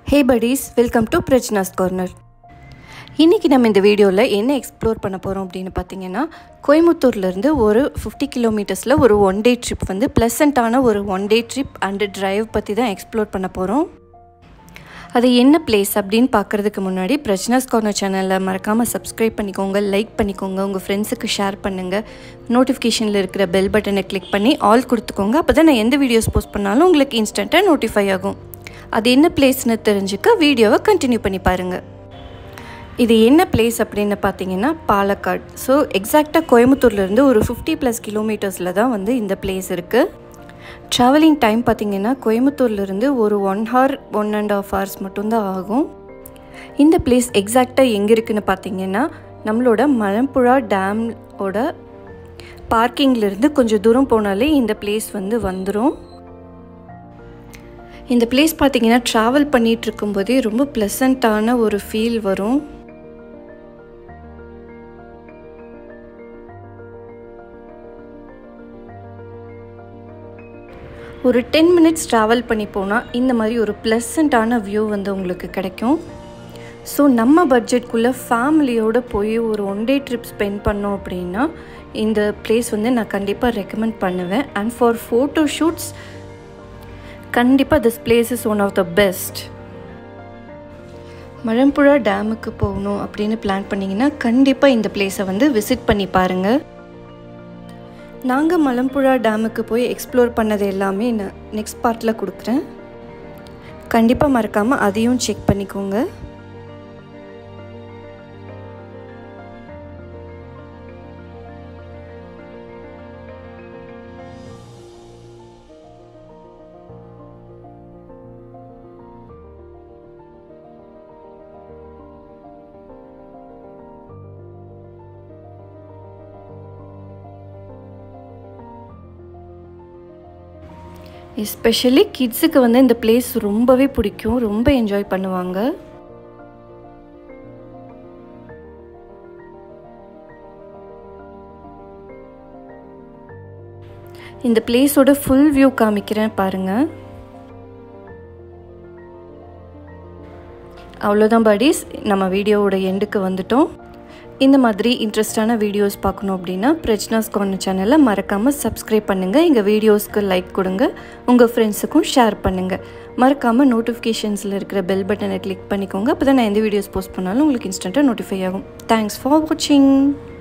hey buddies welcome to Prajna's corner இன்றைக்கி நம்ம இந்த வீடியோவில் என்ன எக்ஸ்ப்ளோர் பண்ண போகிறோம் அப்படின்னு பார்த்தீங்கன்னா கோயம்புத்தூர்லேருந்து ஒரு ஃபிஃப்டி கிலோமீட்டர்ஸில் ஒரு ஒன் டே ட்ரிப் வந்து ப்ளசண்ட்டான ஒரு one day trip and drive பற்றி தான் எக்ஸ்ப்ளோர் பண்ண போகிறோம் அது என்ன பிளேஸ் அப்படின்னு பார்க்குறதுக்கு முன்னாடி பிரஜ்னாஸ் கார்னர் சேனலில் மறக்காமல் சப்ஸ்கிரைப் பண்ணிக்கோங்க லைக் பண்ணிக்கோங்க உங்கள் ஃப்ரெண்ட்ஸுக்கு ஷேர் பண்ணுங்கள் நோட்டிஃபிகேஷனில் இருக்கிற பெல் பட்டனை கிளிக் பண்ணி ஆல் கொடுத்துக்கோங்க அப்போ தான் நான் எந்த வீடியோஸ் போஸ்ட் பண்ணாலும் உங்களுக்கு இன்ஸ்டண்ட்டாக நோட்டிஃபை ஆகும் அது என்ன பிளேஸ்னு தெரிஞ்சுக்க வீடியோவை கண்டினியூ பண்ணி பாருங்கள் இது என்ன பிளேஸ் அப்படின்னு பார்த்தீங்கன்னா பாலக்காடு ஸோ எக்ஸாக்டாக கோயம்புத்தூர்லேருந்து ஒரு ஃபிஃப்டி ப்ளஸ் கிலோமீட்டர்ஸில் தான் வந்து இந்த பிளேஸ் இருக்குது ட்ராவலிங் டைம் பார்த்தீங்கன்னா கோயம்புத்தூர்லேருந்து ஒரு one hour one and half hours மட்டும்தான் ஆகும் இந்த பிளேஸ் எக்ஸாக்டாக எங்கே இருக்குன்னு பார்த்தீங்கன்னா நம்மளோட மலம்புழா டேமோட பார்க்கிங்லேருந்து கொஞ்சம் தூரம் போனாலே இந்த பிளேஸ் வந்து வந்துடும் இந்த பிளேஸ் பார்த்தீங்கன்னா ட்ராவல் பண்ணிகிட்டு இருக்கும்போதே ரொம்ப ப்ளசண்ட்டான ஒரு ஃபீல் வரும் ஒரு டென் மினிட்ஸ் ட்ராவல் பண்ணி போனால் இந்த மாதிரி ஒரு ப்ளசண்ட்டான வியூ வந்து உங்களுக்கு கிடைக்கும் ஸோ நம்ம பட்ஜெட்குள்ளே ஃபேமிலியோடு போய் ஒரு ஒன் டே ட்ரிப் ஸ்பெண்ட் பண்ணோம் அப்படின்னா இந்த பிளேஸ் வந்து நான் கண்டிப்பாக ரெக்கமெண்ட் பண்ணுவேன் அண்ட் ஃபார் ஃபோட்டோ ஷூட்ஸ் கண்டிப்பாக this place is one of the best Malampuzha டேமுக்கு போகணும் அப்படின்னு பிளான் பண்ணிங்கன்னா கண்டிப்பாக இந்த பிளேஸை வந்து விசிட் பண்ணி பாருங்கள் நாங்கள் மலம்புழா டேமுக்கு போய் எக்ஸ்ப்ளோர் பண்ணது எல்லாமே நான் நெக்ஸ்ட் பார்ட்டில் கொடுக்குறேன் கண்டிப்பாக மறக்காமல் அதையும் செக் பண்ணிக்கோங்க எஸ்பெஷலி கிட்ஸுக்கு வந்து இந்த பிளேஸ் ரொம்பவே பிடிக்கும் ரொம்ப என்ஜாய் பண்ணுவாங்க இந்த பிளேஸோட ஃபுல் வியூ காமிக்கிறேன் பாருங்கள் அவ்வளோதான் பாடிஸ் நம்ம வீடியோவோட எண்டுக்கு வந்துட்டோம் இந்த மாதிரி இன்ட்ரெஸ்டான வீடியோஸ் பார்க்கணும் அப்படின்னா பிரஜ்னாஸ் கார்னர் சேனலை மறக்காமல் சப்ஸ்கிரைப் பண்ணுங்கள் எங்கள் வீடியோஸ்க்கு லைக் கொடுங்க உங்கள் ஃப்ரெண்ட்ஸுக்கும் ஷேர் பண்ணுங்கள் மறக்காமல் நோட்டிஃபிகேஷன்ஸில் இருக்கிற பெல் பட்டனை கிளிக் பண்ணிக்கோங்க அப்போ தான் நான் எந்த வீடியோஸ் போஸ்ட் பண்ணாலும் உங்களுக்கு இன்ஸ்டண்ட்டாக நோட்டிஃபை ஆகும் தேங்க்ஸ் ஃபார் வாட்சிங்